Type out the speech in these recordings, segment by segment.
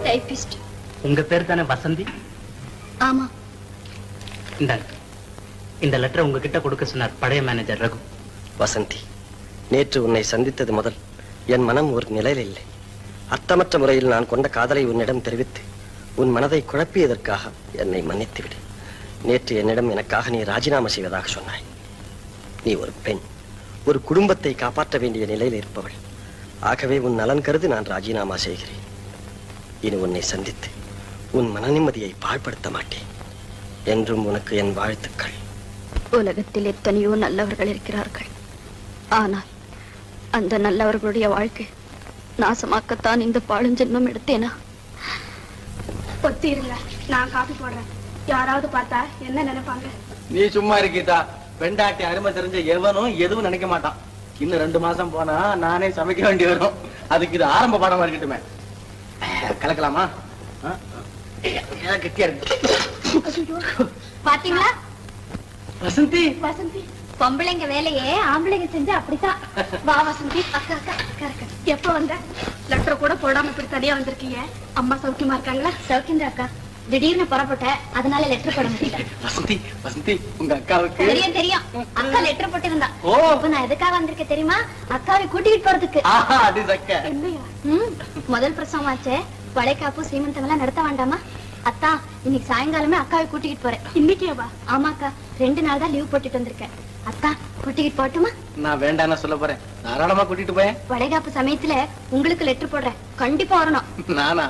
Typist உங்க பேர் தானே வசந்தி ஆமா இந்தாங்க இந்த லெட்டரை உங்ககிட்ட கொடுக்க சொன்னார் பழைய மேனேஜர் ரகு வசந்தி நேற்று உன்னை சந்தித்தது முதல் என் மனம் ஒரு நிலையில் இல்லை அர்த்தமற்ற முறையில் நான் கொண்ட காதலை உன்னிடம் தெரிவித்து உன் மனதை குழப்பியதற்காக என்னை மன்னித்து விடு நேற்று என்னிடம் எனக்காக நீ ராஜினாமா செய்வதாக சொன்னாய் நீ ஒரு பெண் ஒரு குடும்பத்தை காப்பாற்ற வேண்டிய நிலையில் இருப்பவள் ஆகவே உன் நலன் கருதி நான் ராஜினாமா செய்கிறேன் இனி உன்னை சந்தித்து உன் மன நிம்மதியை பாழ்படுத்த மாட்டேன் என்றும் உனக்கு என் வாழ்த்துக்கள் உலகத்தில் எத்தனையோ நல்லவர்கள் இருக்கிறார்கள் ஆனால் அந்த நல்லவர்களுடைய வாழ்க்கை நாசமாக்கத்தான் இந்த பாழுஞ்சென்மம் எடுத்தேனா பொத்திருங்க நான் காபி போடுறேன் யாராவது பார்த்தா என்ன நினைப்பாங்க நீ சும்மா இருக்கீதா பெண்டாட்டி அருமை தெரிஞ்ச எவனும் எதுவும் நினைக்க மாட்டான் இன்னும் ரெண்டு மாசம் போனா நானே சமைக்க வேண்டி வரும் அதுக்கு இது ஆரம்ப பாடமா இருக்கட்டுமே கலக்கலாமா ஆ? ஏன் கெட்டியா இருக்கு பாத்தீங்களா வசந்தி வசந்தி பொம்பளைங்க வேலையே ஆம்பளைங்க செஞ்சு அப்படித்தான் வா வசந்தி அக்கா அக்கா அக்கா அக்கா எப்ப வந்த லெட்டர் கூட போடாம இப்படி தனியா வந்திருக்கீங்க அம்மா சௌக்கியமா இருக்காங்களா சௌக்கியந்திர அக்கா திடீர்னு புறப்பட்டேன் அதனால லெட்டர் போட முடியல வசந்தி வசந்தி உங்க அக்காவுக்கு தெரியும் தெரியும் அக்கா லெட்டர் போட்டிருந்தா ஓ. இப்ப நான் எதுக்காக வந்திருக்கேன் தெரியுமா அக்காவை கூட்டிட்டு போறதுக்கு ஆஹா அது சக்க என்னையா ம், முதல் பிரசவமாச்சே வளைகாப்பு சீமந்தம் எல்லாம் நடத்த வேண்டாமா அத்தா இன்னைக்கு சாயங்காலமே அக்காவை கூட்டிக்கிட்டு போறேன் இன்னைக்கே வா ஆமாக்கா ரெண்டு நாள் தான் லீவ் போட்டுட்டு வந்திருக்கேன் அத்தா கூட்டிக்கிட்டு போட்டுமா நான் வேண்டாம்னு சொல்ல போறேன் தாராளமா கூட்டிட்டு போயேன் வளைகாப்பு சமயத்துல உங்களுக்கு லெட்டர் போடுறேன் கண்டிப்பா வரணும் நானா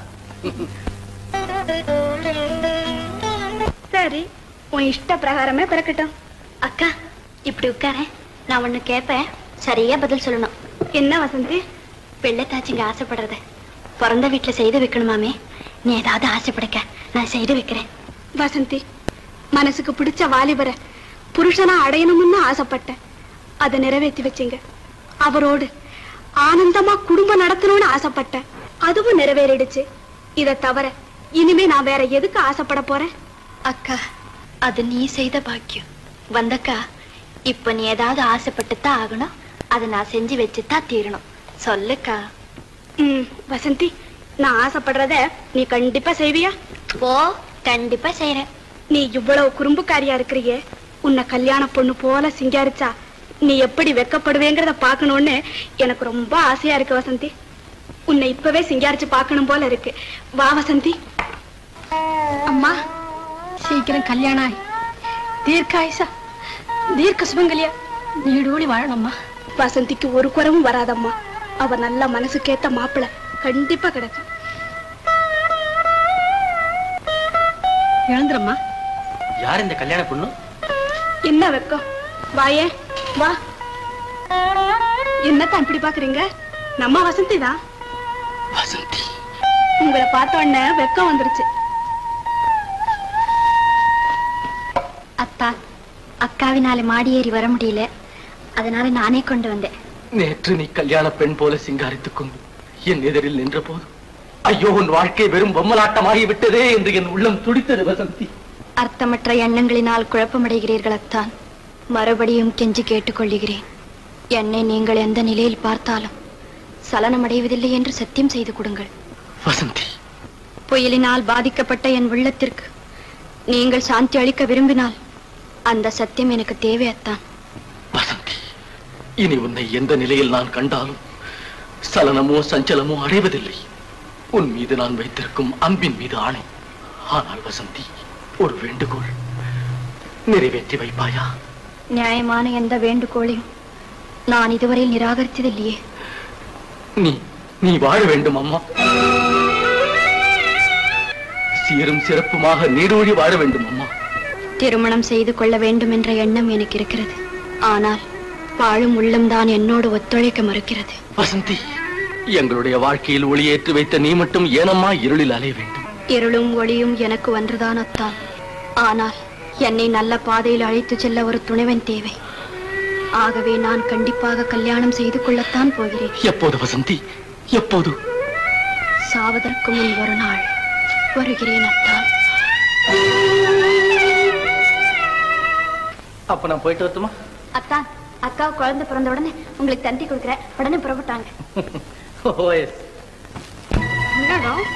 சரி உன் இஷ்ட பிரகாரமே பிறக்கட்டும் அக்கா இப்படி உட்காரேன் நான் ஒண்ணு கேட்பேன் சரியா பதில் சொல்லணும் என்ன வசந்தி பிள்ளைத்தாச்சிங்க ஆசைப்படுறத பிறந்த வீட்டுல செய்து வைக்கணுமாமே நீ ஏதாவது ஆசைப்படுக்க நான் செய்து வைக்கிறேன் வசந்தி மனசுக்கு பிடிச்ச வாலிபரை புருஷனா அடையணும்னு ஆசைப்பட்டேன் அதை நிறைவேற்றி வச்சீங்க அவரோடு ஆனந்தமா குடும்பம் நடத்தணும்னு ஆசைப்பட்டேன் அதுவும் நிறைவேறிடுச்சு இதை தவிர இனிமே நான் வேற எதுக்கு ஆசைப்பட போறேன் அக்கா அது நீ செய்த பாக்கியம் வந்தக்கா இப்ப நீ ஏதாவது ஆசைப்பட்டுத்தான் ஆகணும் அதை நான் செஞ்சு வச்சுத்தான் தீரணும் சொல்லுக்கா ம் வசந்தி நான் ஆசைப்படுறத நீ கண்டிப்பா செய்வியா ஓ கண்டிப்பா செய்யறேன் நீ இவ்வளவு குறும்புக்காரியா இருக்கிறியே உன்னை கல்யாண பொண்ணு போல சிங்காரிச்சா நீ எப்படி வெக்கப்படுவேங்கிறத பார்க்கணும்னு எனக்கு ரொம்ப ஆசையா இருக்கு வசந்தி உன்னை இப்பவே சிங்காரிச்சு பார்க்கணும் போல இருக்கு வா வசந்தி அம்மா சீக்கிரம் கல்யாணம் ஆயி தீர்க்காயுசா தீர்க்க சுபங்கலியா நீடோடி வாழணும்மா வசந்திக்கு ஒரு குறவும் வராதம்மா அவ நல்ல மனசுக்கேத்த மாப்பிள கண்டிப்பா கிடைக்கும் எழுந்துறம்மா யார் இந்த கல்யாண பொண்ணு என்ன வெக்கம் வாயே வா என்னத்தான் இப்படி பாக்குறீங்க நம்ம வசந்தி தான் வசந்தி உங்களை பார்த்த உடனே வெக்கம் வந்துருச்சு அத்தா அக்காவினால மாடி ஏறி வர முடியல அதனால நானே கொண்டு வந்தேன் நேற்று நீ கல்யாண பெண் போல சிங்காரித்துக் கொண்டு என் எதிரில் நின்ற போது ஐயோ உன் வாழ்க்கை வெறும் பொம்மலாட்டமாகி விட்டதே என்று என் உள்ளம் துடித்தது வசந்தி அர்த்தமற்ற எண்ணங்களினால் குழப்பமடைகிறீர்கள் அத்தான் மறுபடியும் கெஞ்சி கேட்டுக்கொள்கிறேன் என்னை நீங்கள் எந்த நிலையில் பார்த்தாலும் சலனமடைவதில்லை என்று சத்தியம் செய்து கொடுங்கள் வசந்தி புயலினால் பாதிக்கப்பட்ட என் உள்ளத்திற்கு நீங்கள் சாந்தி அளிக்க விரும்பினால் அந்த சத்தியம் எனக்கு தேவை அத்தான் வசந்தி இனி உன்னை எந்த நிலையில் நான் கண்டாலும் சலனமோ சஞ்சலமோ அடைவதில்லை உன் மீது நான் வைத்திருக்கும் அன்பின் மீது ஆணை ஆனால் வசந்தி ஒரு வேண்டுகோள் நிறைவேற்றி வைப்பாயா நியாயமான எந்த வேண்டுகோளையும் நான் இதுவரை நிராகரித்ததில்லையே நீ நீ வாழ வேண்டும் அம்மா சீரும் சிறப்புமாக நீடூழி வாழ வேண்டும் அம்மா திருமணம் செய்து கொள்ள வேண்டும் என்ற எண்ணம் எனக்கு இருக்கிறது ஆனால் வாழும் உள்ளம்தான் என்னோடு ஒத்துழைக்க மறுக்கிறது வசந்தி எங்களுடைய வாழ்க்கையில் ஒளியேற்றி வைத்த நீ மட்டும் ஏனம்மா இருளில் அலைய வேண்டும் இருளும் ஒளியும் எனக்கு ஒன்றுதான் அத்தான் ஆனால் என்னை நல்ல பாதையில் அழைத்து செல்ல ஒரு துணைவன் தேவை ஆகவே நான் கண்டிப்பாக கல்யாணம் செய்து கொள்ளத்தான் போகிறேன் எப்போது வசந்தி எப்போது சாவதற்கு முன் ஒரு நாள் வருகிறேன் அத்தான் அப்ப நான் போயிட்டு வரட்டுமா அத்தான் அக்கா குழந்தை பிறந்த உடனே உங்களுக்கு தந்தி கொடுக்குறேன் உடனே புறப்பட்டாங்க ஓ எஸ் என்னடா